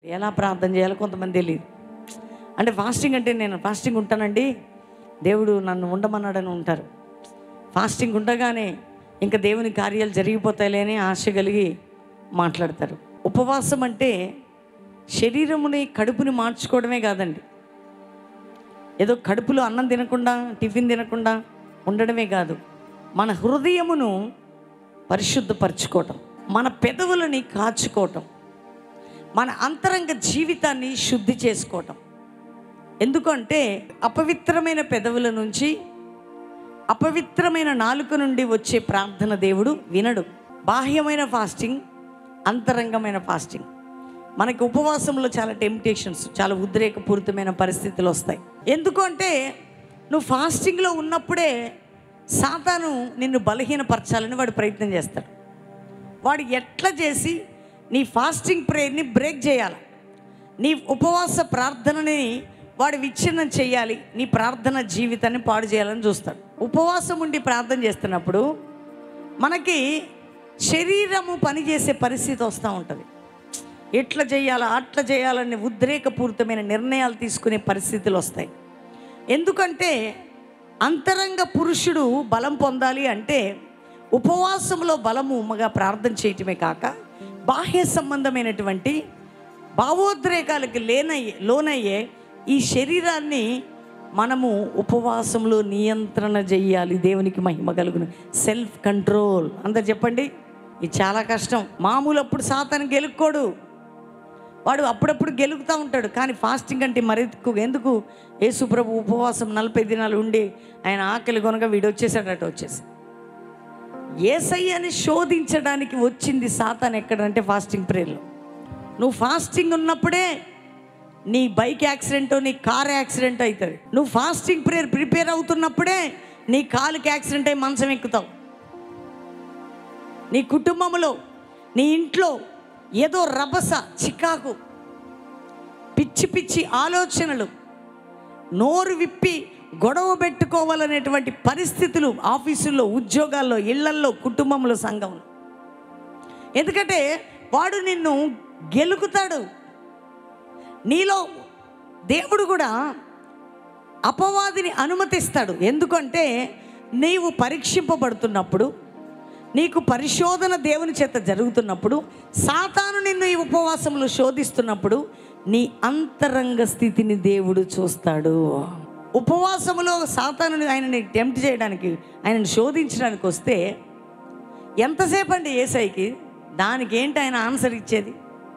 ఎలా ప్రార్థన చేయాలో కొంతమంది తెలియదు అంటే ఫాస్టింగ్ అంటే నేను ఫాస్టింగ్ ఉంటానండి దేవుడు నన్ను ఉండమన్నాడని ఉంటారు ఫాస్టింగ్ ఉండగానే ఇంకా దేవుని కార్యాలు జరిగిపోతాయిలే అని ఆశ కలిగి మాట్లాడతారు ఉపవాసం అంటే శరీరముని కడుపుని మార్చుకోవడమే కాదండి ఏదో కడుపులో అన్నం తినకుండా టిఫిన్ తినకుండా ఉండడమే కాదు మన హృదయమును పరిశుద్ధపరచుకోవటం మన పెదవులని కాచుకోవటం మన అంతరంగ జీవితాన్ని శుద్ధి చేసుకోవటం ఎందుకంటే అపవిత్రమైన పెదవుల నుంచి అపవిత్రమైన నాలుక నుండి వచ్చే ప్రార్థన దేవుడు వినడు బాహ్యమైన ఫాస్టింగ్ అంతరంగమైన ఫాస్టింగ్ మనకి ఉపవాసంలో చాలా టెంప్టేషన్స్ చాలా ఉద్రేకపూరితమైన పరిస్థితులు వస్తాయి ఎందుకంటే నువ్వు ఫాస్టింగ్లో ఉన్నప్పుడే సాతాను నిన్ను బలహీనపరచాలని వాడు ప్రయత్నం చేస్తాడు వాడు ఎట్లా చేసి నీ ఫాస్టింగ్ ప్రేయర్ని బ్రేక్ చేయాలి నీ ఉపవాస ప్రార్థనని వాడు విచ్ఛిన్నం చేయాలి నీ ప్రార్థన జీవితాన్ని పాడు చేయాలని చూస్తాడు ఉపవాసం ఉండి ప్రార్థన చేస్తున్నప్పుడు మనకి శరీరము పనిచేసే పరిస్థితి వస్తూ ఉంటుంది ఎట్లా చేయాలా అట్లా చేయాలని ఉద్రేకపూరితమైన నిర్ణయాలు తీసుకునే పరిస్థితులు వస్తాయి ఎందుకంటే అంతరంగ పురుషుడు బలం పొందాలి అంటే ఉపవాసంలో బలముగా ప్రార్థన చేయటమే కాక బాహ్య సంబంధమైనటువంటి భావోద్రేకాలకి లేనయ్యే లోనయ్యే ఈ శరీరాన్ని మనము ఉపవాసంలో నియంత్రణ చెయ్యాలి దేవునికి మహిమ కలుగును సెల్ఫ్ కంట్రోల్ అందరు చెప్పండి ఇది చాలా కష్టం మామూలు అప్పుడు సాతాను గెలుక్కోడు వాడు అప్పుడప్పుడు గెలుగుతూ ఉంటాడు కానీ ఫాస్టింగ్ అంటే మరి ఎక్కువ ఎందుకు యేసుప్రభు ఉపవాసం నలభై దినాలు ఉండి ఆయన ఆకలి కొనగా వీడు వచ్చేసాడట వచ్చేసి ఏసయ్యని శోధించడానికి వచ్చింది సాతాన్ ఎక్కడంటే ఫాస్టింగ్ ప్రేయర్లో నువ్వు ఫాస్టింగ్ ఉన్నప్పుడే నీ బైక్ యాక్సిడెంట్ నీ కార్ యాక్సిడెంట్ అవుతుంది నువ్వు ఫాస్టింగ్ ప్రేయర్ ప్రిపేర్ అవుతున్నప్పుడే నీ కాలుకి యాక్సిడెంట్ అయి మంచం ఎక్కుతావు నీ కుటుంబంలో నీ ఇంట్లో ఏదో రభస చికాకు పిచ్చి పిచ్చి ఆలోచనలు నోరు విప్పి గొడవ పెట్టుకోవాలనేటువంటి పరిస్థితులు ఆఫీసుల్లో ఉద్యోగాల్లో ఇళ్లల్లో కుటుంబంలో సంఘంలో ఎందుకంటే వాడు నిన్ను గెలుకుతాడు నీలో దేవుడు కూడా అపవాదిని అనుమతిస్తాడు ఎందుకంటే నీవు పరీక్షింపబడుతున్నప్పుడు నీకు పరిశోధన దేవుని చేత జరుగుతున్నప్పుడు సాతాను నిన్ను ఈ ఉపవాసంలో శోధిస్తున్నప్పుడు నీ అంతరంగ స్థితిని దేవుడు చూస్తాడు ఉపవాసములో సాతాను ఆయనని టెంప్ట్ చేయడానికి ఆయనను శోధించడానికి వస్తే ఎంతసేపు అండి ఏసైకి దానికి ఏంటి ఆయన ఆన్సర్ ఇచ్చేది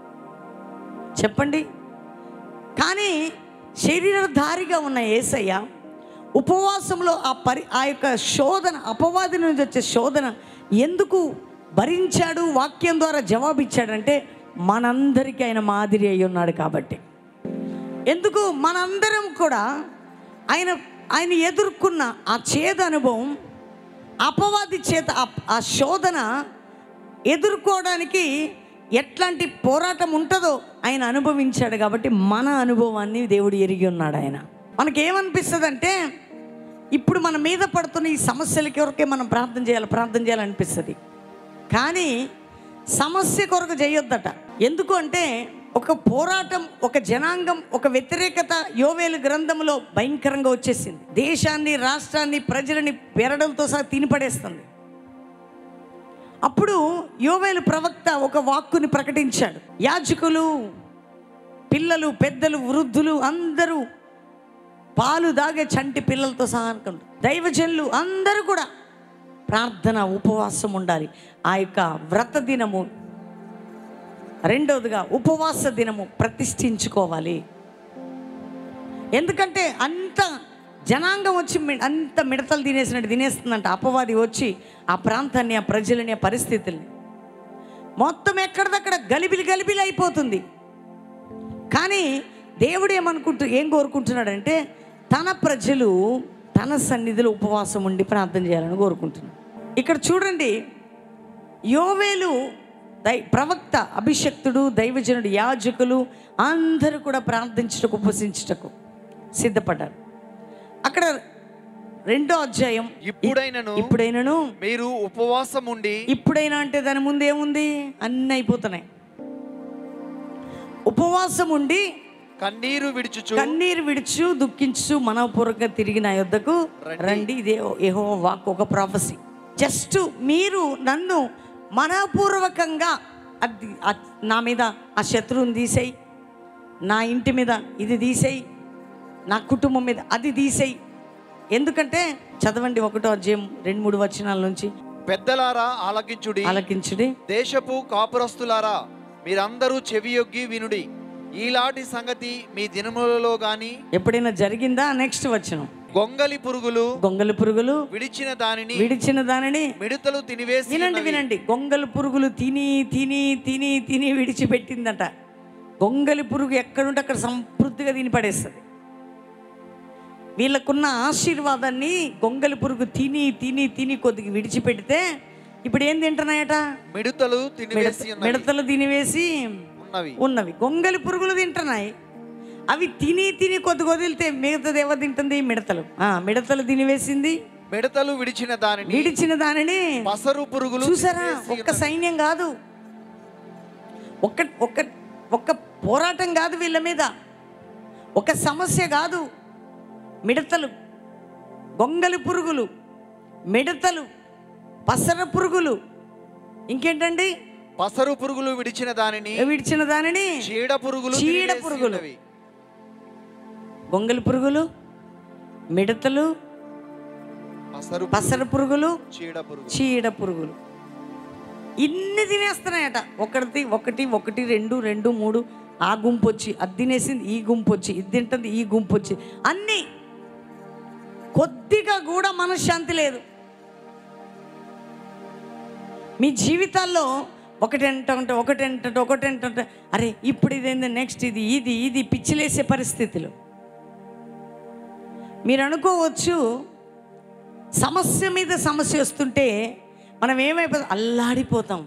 చెప్పండి కానీ శరీరధారిగా ఉన్న ఏసయ్య ఉపవాసంలో ఆ పరి ఆ యొక్క శోధన అపవాది నుంచి వచ్చే శోధన ఎందుకు భరించాడు వాక్యం ద్వారా జవాబిచ్చాడంటే మనందరికీ ఆయన మాదిరి అయి ఉన్నాడు కాబట్టి ఎందుకు మనందరం కూడా ఆయన ఆయన ఎదుర్కొన్న ఆ చేదు అనుభవం అపవాది చేత ఆ- ఆ శోధన ఎదుర్కోవడానికి ఎట్లాంటి పోరాటం ఉంటుందో ఆయన అనుభవించాడు కాబట్టి మన అనుభవాన్ని దేవుడు ఎరిగి ఉన్నాడు ఆయన మనకేమనిపిస్తుంది అంటే ఇప్పుడు మన మీద పడుతున్న ఈ సమస్యలకి కొరకే మనం ప్రార్థన చేయాలి ప్రార్థన చేయాలనిపిస్తుంది కానీ సమస్య కొరకు చేయొద్దట ఎందుకు అంటే ఒక పోరాటం ఒక జనాంగం ఒక వ్యతిరేకత యోవేలు గ్రంథంలో భయంకరంగా వచ్చేసింది దేశాన్ని రాష్ట్రాన్ని ప్రజలని పెరడంతో సహా తినిపడేస్తుంది అప్పుడు యోవేలు ప్రవక్త ఒక వాక్కుని ప్రకటించాడు యాజకులు పిల్లలు పెద్దలు వృద్ధులు అందరూ పాలు దాగే చంటి పిల్లలతో సహా అనుకుంటారు దైవజనులు అందరూ కూడా ప్రార్థన ఉపవాసం ఉండాలి ఆ యొక్క వ్రత దినము రెండవదిగా ఉపవాస దినము ప్రతిష్ఠించుకోవాలి ఎందుకంటే అంత జనాంగం వచ్చి మి- అంత మిడతలు తినేసినట్టు తినేస్తుందంట అపవాది వచ్చి ఆ ప్రాంతాన్ని ఆ ప్రజలని ఆ పరిస్థితుల్ని మొత్తం ఎక్కడిదక్కడ గలిబిలి గలిబిలి అయిపోతుంది కానీ దేవుడు ఏమనుకుంటూ ఏం కోరుకుంటున్నాడంటే తన ప్రజలు తన సన్నిధిలో ఉపవాసం ఉండి ప్రార్థన చేయాలని కోరుకుంటున్నాడు ఇక్కడ చూడండి యోవేలు దై ప్రవక్త అభిషక్తుడు దైవజనుడు యాజకులు అందరూ కూడా ప్రార్థించుటకు ఉపసించుటకు సిద్ధపడ్డారు అక్కడ రెండో అధ్యాయం ఇప్పుడైనను ఇప్పుడైనను మీరు ఉపవాసం ఉండి ఇప్పుడైనా అంటే దాని ముందు ఏముంది అన్నీ అయిపోతున్నాయి ఉపవాసం ఉండి కన్నీరు విడుచుచు కన్నీరు విడుచు దుఃఖించు మనపూర్వకంగా తిరిగి నా యొద్దకు రండి ఇదే ఏహో వాక్ ఒక ప్రాఫసీ జస్ట్ మీరు నన్ను మనపూర్వకంగా అది ఆ- నా మీద ఆ శత్రువుని తీసేయి నా ఇంటి మీద ఇది తీసేయి నా కుటుంబం మీద అది తీసేయి ఎందుకంటే చదవండి ఒకటో అధ్యాయం రెండు మూడు వచనాల నుంచి పెద్దలారా ఆలకించుడి ఆలకించుడి దేశపు కాపురస్తులారా మీరందరూ చెవియొగ్గి వినుడి ఈలాంటి సంగతి మీ దినములలో గాని ఎప్పుడైనా జరిగిందా నెక్స్ట్ వచనం గొంగలి పురుగులు గొంగలి పురుగులు విడిచిన దానిని విడిచిన దానిని మిడతలు తినివేసి వినండి ఉన్నవి. వినండి గొంగలి పురుగులు తిని తిని తిని తిని విడిచిపెట్టిందట గొంగలి పురుగు ఎక్కడుంటే అక్కడ సంపృద్ధిగా తిని పడేస్తుంది వీళ్ళకున్న ఆశీర్వాదాన్ని గొంగలి పురుగు తిని తిని తిని కొద్దిగా విడిచిపెడితే ఇప్పుడు ఏం తింటున్నాయట మిడతలు తినివేసి మిడత- ఉన్నవి. మిడతలు తినివేసి ఉన్నవి ఉన్నవి గొంగలి పురుగులు తింటున్నాయి అవి తిని తిని కొద్ది వదిలితే మిగతాది ఎవరు తింటుంది మిడతలు ఆ, మిడతలు తినివేసింది మిడతలు విడిచిన దానిని విడిచిన దానిని పసరు పురుగులు చూసారా తినివేసి ఒక్క సైన్యం కాదు ఒక్క ఒక్క ఒక్క పోరాటం కాదు వీళ్ళ మీద ఒక సమస్య కాదు మిడతలు గొంగలి పురుగులు మిడతలు పసర పురుగులు ఇంకేంటండి పసరు పురుగులు విడిచిన దానిని విడిచిన దానిని చీడ పురుగులు చీడ తినివేసి పురుగులు. ఉన్నవి. గొంగలి పురుగులు మిడతలు పసరు పసర పురుగులు చీడ పురుగులు చీడ పురుగులు ఇన్ని తినేస్తున్నాయట ఒకటి ఒకటి ఒకటి రెండు రెండు మూడు ఆ గుంపు వచ్చి అది తినేసింది ఈ గుంపు వచ్చి ఇది తింటుంది ఈ గుంపు వచ్చి అన్నీ కొద్దిగా కూడా మనశ్శాంతి లేదు మీ జీవితాల్లో ఒకటి ఏంటంటే ఒకటి ఏంటంటే ఒకటి ఏంటంటే అరే ఇప్పుడు ఇదేంది నెక్స్ట్ ఇది ఇది ఇది పిచ్చిలేసే పరిస్థితులు మీరు అనుకోవచ్చు సమస్య మీద సమస్య వస్తుంటే మనం ఏమైపోతాం అల్లాడిపోతాం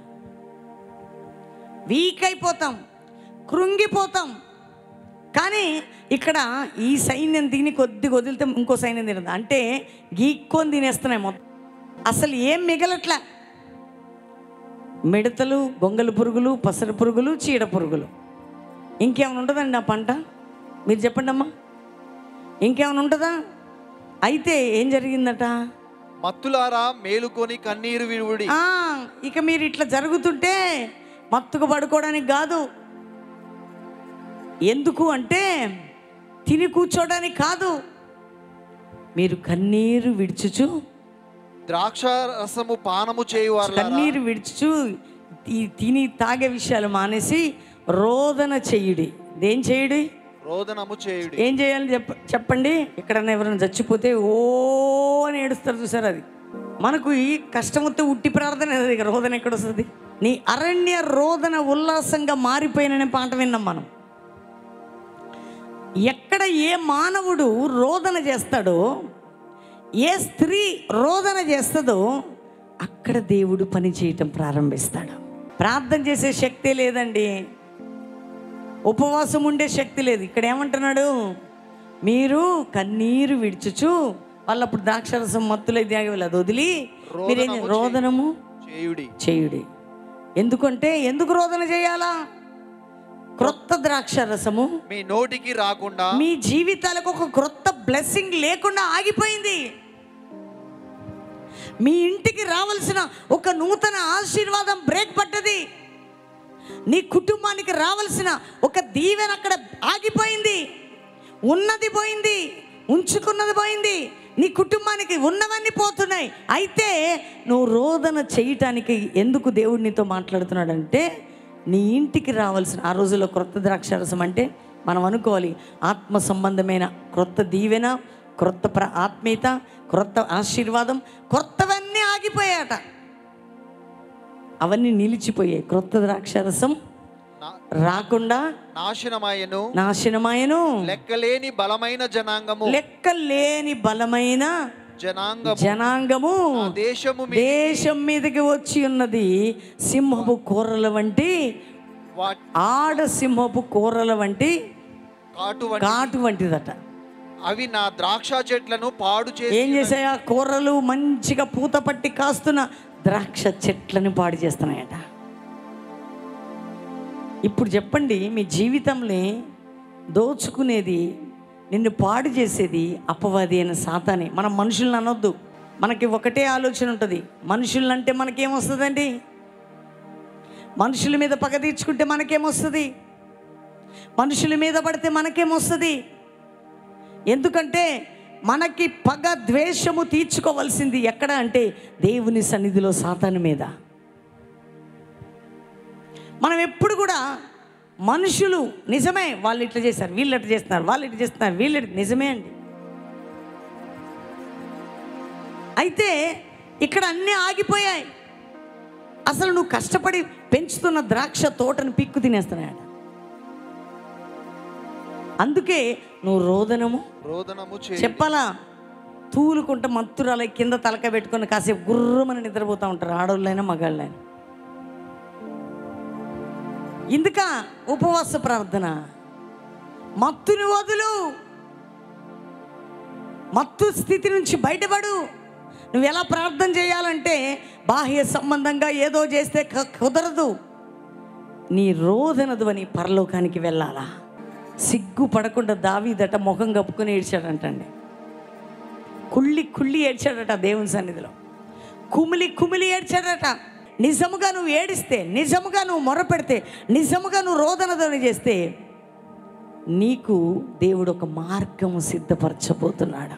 వీక్ అయిపోతాం కృంగిపోతాం కానీ ఇక్కడ ఈ సైన్యం తిని కొద్దిగా వదిలితే ఇంకో సైన్యం తినదు అంటే గీక్కొని తినేస్తున్నాయి మొత్తం అసలు ఏం మిగలట్లా మిడతలు గొంగలి పురుగులు పసర పురుగులు చీడ పురుగులు ఇంకేమైనా ఉంటుందండి ఆ పంట మీరు చెప్పండి అమ్మా ఇంకేమైనా ఉంటుందా అయితే ఏం జరిగిందట మత్తులారా మేలుకొని కన్నీరు విడుడి ఆ, ఇక మీరు ఇట్లా జరుగుతుంటే మత్తుకు పడుకోవడానికి కాదు ఎందుకు అంటే తిని కూర్చోడానికి కాదు మీరు కన్నీరు విడుచుచు ద్రాక్ష రసము పానము చేయువారు కన్నీరు విడుచుచు ఈ తిని తాగే విషయాలు మానేసి రోదన చెయ్యుడి దేం చేయుడి రోదనము చేయుడి ఏం చేయాలి చెప్ప చెప్పండి ఎక్కడన్నా ఎవరైనా చచ్చిపోతే ఓ అని ఏడుస్తారు చూసారు అది మనకు ఈ కష్టం వస్తే ఉట్టి ప్రార్థన అది ఇక రోదన ఎక్కడ వస్తుంది నీ అరణ్య రోదన ఉల్లాసంగా మారిపోయిననే పాట విన్నాం మనం ఎక్కడ ఏ మానవుడు రోదన చేస్తాడో ఏ స్త్రీ రోదన చేస్తుందో అక్కడ దేవుడు పని చేయటం ప్రారంభిస్తాడు ప్రార్థన చేసే శక్తే లేదండి ఉపవాసం ఉండే శక్తి లేదు ఇక్కడ ఏమంటున్నాడు మీరు కన్నీరు విడుచుచు వాళ్ళు అప్పుడు ద్రాక్షరసం మత్తులై త్యాగేవాళ్ళు అది వదిలి మీరేం చే- రోదనము చేయుడి చేయుడి ఎందుకంటే ఎందుకు రోదన చేయాలా క్రొత్త ద్రాక్షరసము మీ నోటికి రాకుండా మీ జీవితాలకు ఒక క్రొత్త బ్లెస్సింగ్ లేకుండా ఆగిపోయింది మీ ఇంటికి రావాల్సిన ఒక నూతన ఆశీర్వాదం బ్రేక్ పడ్డది నీ కుటుంబానికి రావాల్సిన ఒక దీవెన అక్కడ ఆగిపోయింది ఉన్నది పోయింది ఉంచుకున్నది పోయింది నీ కుటుంబానికి ఉన్నవన్నీ పోతున్నాయి అయితే నువ్వు రోదన చేయటానికి ఎందుకు దేవుడు నీతో మాట్లాడుతున్నాడంటే నీ ఇంటికి రావాల్సిన ఆ రోజుల్లో క్రొత్త ద్రాక్షారసం అంటే మనం అనుకోవాలి ఆత్మ సంబంధమైన క్రొత్త దీవెన క్రొత్త ప్ర ఆత్మీయత క్రొత్త ఆశీర్వాదం క్రొత్తవన్నీ ఆగిపోయాట అవన్నీ నిలిచిపోయాయి క్రొత్త ద్రాక్షారసం నా- రాకుండా నాశనమాయను నాశనమాయను లెక్కలేని బలమైన జనాంగము లెక్కలేని బలమైన జనాంగము జనాంగము ఆ దేశము మీ దేశం మీదకి వచ్చి ఉన్నది సింహపు కూరల వంటి వా- ఆడ సింహపు కూరల వంటి కాటు వంటి కాటు వంటిదట అవి నా ద్రాక్ష చెట్లను పాడు చేసి ఏం చేసాయి ఆ కూరలు మంచిగా పూత పట్టి కాస్తున్న ద్రాక్ష చెట్లను పాడు చేస్తున్నాయట ఇప్పుడు చెప్పండి మీ జీవితంలో దోచుకునేది నిన్ను పాడు చేసేది అపవాది అయిన సాతానే మనం మనుషులను అనొద్దు మనకి ఒకటే ఆలోచన ఉంటుంది మనుషులంటే మనకేమొస్తుందండి మనుషుల మీద పగ తీర్చుకుంటే మనకేమొస్తుంది మనుషుల మీద పడితే మనకేమొస్తుంది ఎందుకంటే మనకి పగ ద్వేషము తీర్చుకోవాల్సింది ఎక్కడ అంటే దేవుని సన్నిధిలో సాతాను మీద మనం ఎప్పుడు కూడా మనుషులు నిజమే వాళ్ళు ఇట్లా చేస్తారు వీళ్ళు ఇట్లా చేస్తున్నారు వాళ్ళు ఇట్లా చేస్తున్నారు వీళ్ళు ఇట్లా- నిజమే అండి అయితే ఇక్కడ అన్నీ ఆగిపోయాయి అసలు నువ్వు కష్టపడి పెంచుతున్న ద్రాక్ష తోటను పిక్కు తినేస్తున్నాయట అందుకే నువ్వు రోదనము రోదనము చేయుడి చెప్పాలా తూలుకుంట మత్తురాల కింద తలక పెట్టుకొని కాసేపు గుర్రమని నిద్రపోతూ ఉంటారు ఆడవాళ్ళైనా మగాళ్ళైనా ఇందుక ఉపవాస ప్రార్థన మత్తుని వదులు మత్తు స్థితి నుంచి బయటపడు నువ్వు ఎలా ప్రార్థన చేయాలంటే బాహ్య సంబంధంగా ఏదో చేస్తే క- కుదరదు నీ రోదన ధ్వని పరలోకానికి వెళ్ళాలా సిగ్గు పడకుండా దావీదట ముఖం కప్పుకొని ఏడ్చాడంటండి కుళ్ళి కుళ్ళి ఏడ్చాడట దేవుని సన్నిధిలో కుమిలి కుమిలి ఏడ్చాడట నిజముగా నువ్వు ఏడిస్తే నిజముగా నువ్వు మొరపెడితే నిజముగా నువ్వు రోదన ధ్వని చేస్తే నీకు దేవుడు ఒక మార్గము సిద్ధపరచబోతున్నాడు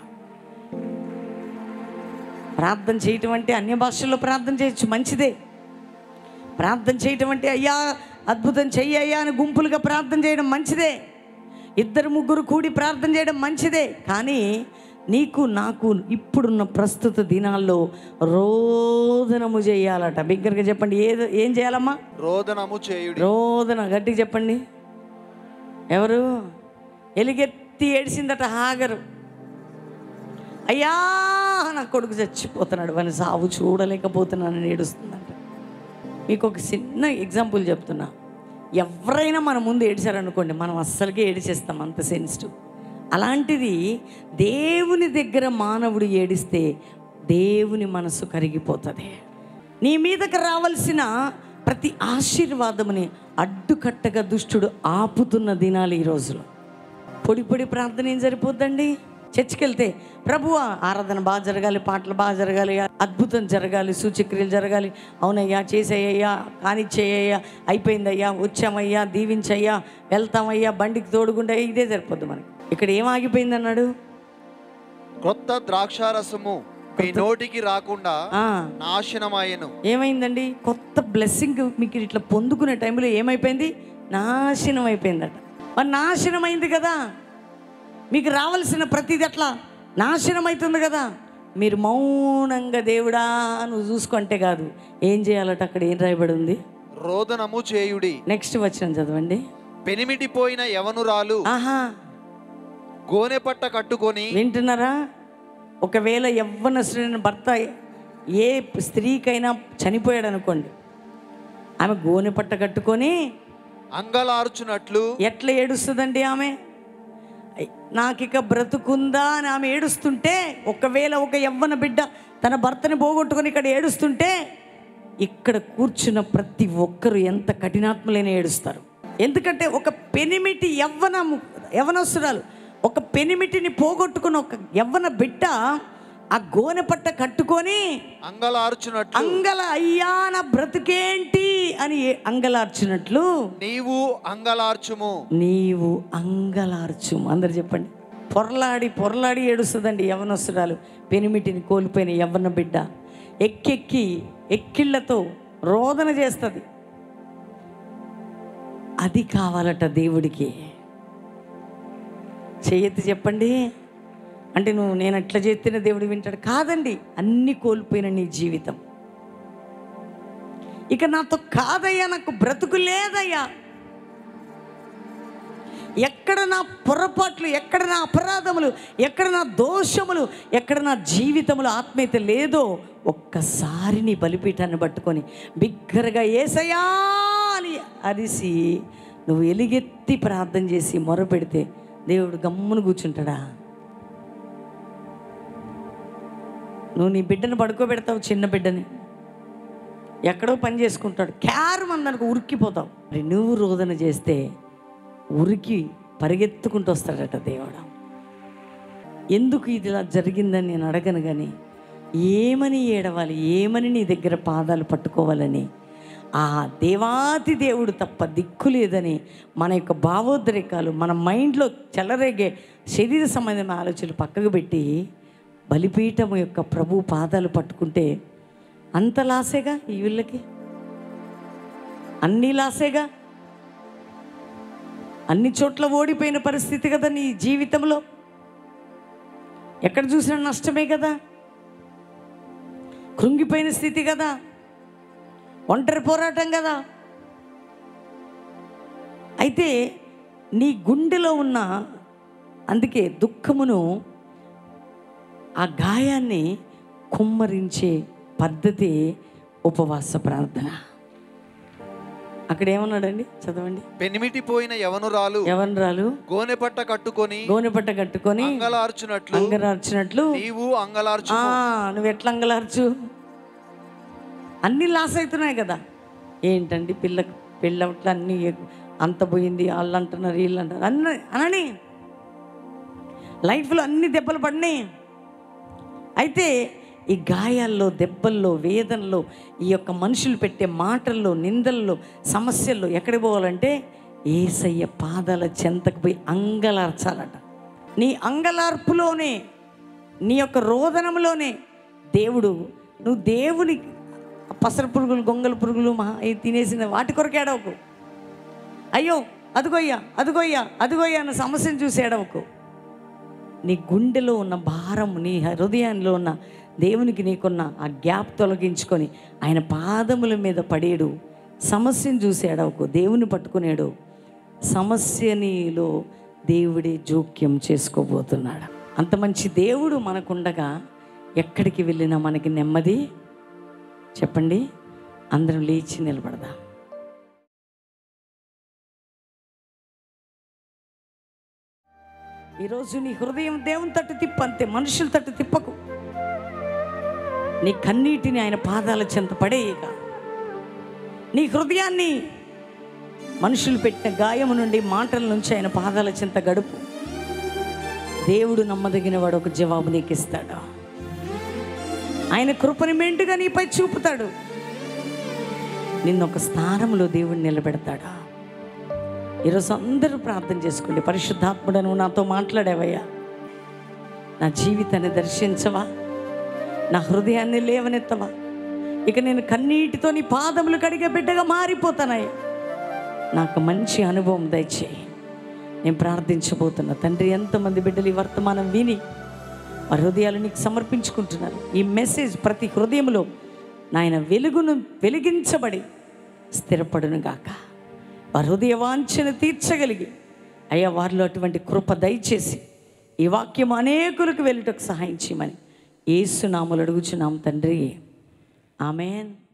ప్రార్థన చేయటం అంటే అన్య భాషల్లో ప్రార్థన చేయొచ్చు మంచిదే ప్రార్థన చేయటం అంటే అయ్యా అద్భుతం చెయ్యి అయ్యా అని గుంపులుగా ప్రార్థన చేయడం మంచిదే ఇద్దరు ముగ్గురు కూడి ప్రార్థన చేయడం మంచిదే కానీ నీకు నాకు ఇప్పుడున్న ప్రస్తుత దినాల్లో రోదనము చేయాలట బిగ్గరగా చెప్పండి ఏదో ఏం చేయాలమ్మా రోదనము చేయుడి రోదన గట్టిగా చెప్పండి ఎవరు ఎలుగెత్తి ఏడిసిందట హాగరు అయ్యా నా కొడుకు చచ్చిపోతున్నాడు వాని సావు చూడలేకపోతున్నానని ఏడుస్తుందంట మీకు ఒక చిన్న ఎగ్జాంపుల్ చెప్తున్నా ఎవరైనా మన ముందు ఏడిచారనుకోండి మనం అస్సలకే ఏడిచేస్తాం అంత సెన్సిటివ్ అలాంటిది దేవుని దగ్గర మానవుడు ఏడిస్తే దేవుని మనసు కరిగిపోతుంది నీ మీదకి రావాల్సిన ప్రతి ఆశీర్వాదముని అడ్డుకట్టగా దుష్టుడు ఆపుతున్న దినాలు ఈ రోజులో పొడి పొడి ప్రార్థన ఏం సరిపోద్దండి చర్చికి వెళ్తే ప్రభువా ఆరాధన బాగా జరగాలి పాటలు బాగా జరగాలి అద్భుతం జరగాలి సూచక్రియలు జరగాలి అవునయ్యా చేసేయ్యా కానిచ్చేయ్యా అయిపోయిందయ్యా వచ్చామయ్యా దీవించయ్యా వెళ్తామయ్యా బండికి తోడుగుండా ఇదే సరిపోద్ది మనకి ఇక్కడ ఏం ఆగిపోయింది అన్నాడు క్రొత్త ద్రాక్షారసము మీ నోటికి రాకుండా ఆ, నాశనమాయను ఏమైందండి కొత్త బ్లెస్సింగ్ మీకు ఇట్లా పొందుకునే టైంలో ఏమైపోయింది నాశనం అయిపోయిందట మరి నాశనం అయింది కదా మీకు రావాల్సిన ప్రతిది అట్లా నాశనం అవుతుంది కదా మీరు మౌనంగా దేవుడా నువ్వు చూసుకుంటే కాదు ఏం చేయాలట అక్కడ ఏం రాయబడి ఉంది రోదనము చేయుడి నెక్స్ట్ వచ్చిన చదవండి పెనిమిటిపోయిన యవనురాలు ఆహా గోనె పట్ట కట్టుకొని వింటున్నారా ఒకవేళ యవ్వనస్తుడైన భర్త ఏ స్త్రీకైనా చనిపోయాడు అనుకోండి ఆమె గోనె పట్ట కట్టుకొని అంగలార్చునట్లు ఎట్లా ఏడుస్తుందండి ఆమె ఐ, నాకిక బ్రతుకుందా అని ఆమె ఏడుస్తుంటే ఒకవేళ ఒక యవ్వన బిడ్డ తన భర్తని పోగొట్టుకొని ఇక్కడ ఏడుస్తుంటే ఇక్కడ కూర్చున్న ప్రతి ఒక్కరు ఎంత కఠినాత్మలైన ఏడుస్తారు ఎందుకంటే ఒక పెనిమిటి యవ్వనము యవ్వనస్తురాలు ఒక పెనిమిటిని పోగొట్టుకున్న ఒక యవ్వన బిడ్డ ఆ గోనె పట్ట కట్టుకొని అంగలార్చునట్లు అంగల అయ్యా నా బ్రతుకేంటి అని అంగలార్చినట్లు నీవు అంగలార్చుము నీవు అంగలార్చు అందరు చెప్పండి పొరలాడి పొరలాడి ఏడుస్తుందండి యవనస్తురాలు పెనిమిటిని కోల్పోయిన యవ్వన బిడ్డ ఎక్కెక్కి ఎక్కిళ్ళతో రోదన చేస్తుంది అది కావాలట దేవుడికి చేయెత్తి చెప్పండి అంటే నువ్వు నేను అట్లా చేస్తేనే దేవుడు వింటాడు కాదండి అన్ని కోల్పోయిన నీ జీవితం ఇక నాతో కాదయ్యా నాకు బ్రతుకు లేదయ్యా ఎక్కడ నా పొరపాట్లు ఎక్కడ నా అపరాధములు ఎక్కడ నా దోషములు ఎక్కడ నా జీవితములు ఆత్మీయత లేదో ఒక్కసారి నీ బలిపీఠాన్ని పట్టుకొని బిగ్గరగా ఏసయ్యా అని అరిసి నువ్వు ఎలుగెత్తి ప్రార్థన చేసి మొరపెడితే దేవుడు గమ్మును కూర్చుంటాడా నువ్వు నీ బిడ్డను పడుకోబెడతావు చిన్న బిడ్డని ఎక్కడో పని చేసుకుంటాడు క్యారు మందనుకు ఉరికిపోతావు మరి నువ్వు రోదన చేస్తే ఉరికి పరిగెత్తుకుంటూ వస్తాడట దేవుడు ఎందుకు ఇది ఇలా జరిగిందని నేను అడగను కానీ ఏమని ఏడవాలి ఏమని నీ దగ్గర పాదాలు పట్టుకోవాలని ఆ దేవాతి దేవుడు తప్ప దిక్కు లేదని మన యొక్క భావోద్రేకాలు మన మైండ్లో చెలరేగే శరీర సంబంధమైన ఆలోచనలు పక్కకు పెట్టి బలిపీఠం యొక్క ప్రభు పాదాలు పట్టుకుంటే అంత లాసేగా ఈ వీళ్ళకి అన్నీ లాసేగా అన్ని చోట్ల ఓడిపోయిన పరిస్థితి కదా నీ జీవితంలో ఎక్కడ చూసినా నష్టమే కదా కృంగిపోయిన స్థితి కదా ఒంటరి పోరాటం కదా అయితే నీ గుండెలో ఉన్న అందుకే దుఃఖమును ఆ గాయాన్ని కుమ్మరించే పద్ధతి ఉపవాస ప్రార్థన అక్కడ ఏమన్నాడండి చదవండి పెనిమిటి పోయిన యవనురాలు యవనరాలు గోనెపట్ట కట్టుకొని గోనెపట్ట కట్టుకొని అంగలార్చునట్లు అంగరార్చినట్లు నీవు అంగలార్చు ఆ, నువ్వు ఎట్లా అంగలార్చు అన్నీ లాస్ అవుతున్నాయి కదా ఏంటండి పిల్ల పెళ్ళవట్లు అన్నీ అంత పోయింది వాళ్ళు అంటున్నారు వీళ్ళు అంటారు అన్న అనని లైఫ్లో అన్ని దెబ్బలు పడినాయి అయితే ఈ గాయాల్లో దెబ్బల్లో వేదనలో ఈ యొక్క మనుషులు పెట్టే మాటల్లో నిందల్లో సమస్యల్లో ఎక్కడికి పోవాలంటే ఏసయ్య పాదాల చెంతకు పోయి అంగలార్చాలట నీ అంగలార్పులోనే నీ యొక్క రోదనంలోనే దేవుడు నువ్వు దేవుని పసర పురుగులు గొంగల పురుగులు మహా ఇవి తినేసిన వాటి కొరకు ఏడవకు అయ్యో అదిగోయ్యా అదిగోయ్యా అదిగోయ్యా అన్న సమస్యను చూసి ఏడవకు నీ గుండెలో ఉన్న భారం నీ హృదయంలో ఉన్న దేవునికి నీకున్న ఆ గ్యాప్ తొలగించుకొని ఆయన పాదముల మీద పడేడు సమస్యను చూసి ఏడవకు దేవుని పట్టుకునేడు సమస్య నీలో దేవుడే జోక్యం చేసుకోబోతున్నాడు అంత మంచి దేవుడు మనకుండగా ఎక్కడికి వెళ్ళినా మనకి నెమ్మది చెప్పండి అందరం లేచి నిలబడదాం ఈరోజు నీ హృదయం దేవుని తట్టు తిప్పంతే మనుషుల తట్టు తిప్పకు నీ కన్నీటిని ఆయన పాదాల చెంత పడేయక నీ హృదయాన్ని మనుషులు పెట్టిన గాయము నుండి మాటల నుంచి ఆయన పాదాల చెంత గడుపు దేవుడు నమ్మదగిన వాడు ఒక జవాబు నీకు ఇస్తాడు ఆయన కృపని మెండుగా నీపై చూపుతాడు నిన్నొక స్థానంలో దేవుడు నిలబెడతాడా ఈరోజు అందరూ ప్రార్థన చేసుకోండి పరిశుద్ధాత్ముడు నువ్వు నాతో మాట్లాడావయ్యా నా జీవితాన్ని దర్శించవా నా హృదయాన్ని లేవనెత్తవా ఇక నేను కన్నీటితో నీ పాదములు కడిగే బిడ్డగా మారిపోతానయ్యా నాకు మంచి అనుభవం దయచేయి నేను ప్రార్థించబోతున్నా తండ్రి ఎంతమంది బిడ్డలు ఈ వర్తమానం విని వారి హృదయాలు నీకు సమర్పించుకుంటున్నారు ఈ మెసేజ్ ప్రతి హృదయంలో నాయన వెలుగును వెలిగించబడి స్థిరపడును గాక వారి హృదయ వాంఛను తీర్చగలిగి అయ్యా వారిలో అటువంటి కృప దయచేసి ఈ వాక్యం అనేకులకు వెళ్ళుటకు సహాయం చేయమని ఏసునాములు అడుగుచున్నాం తండ్రి ఆమెన్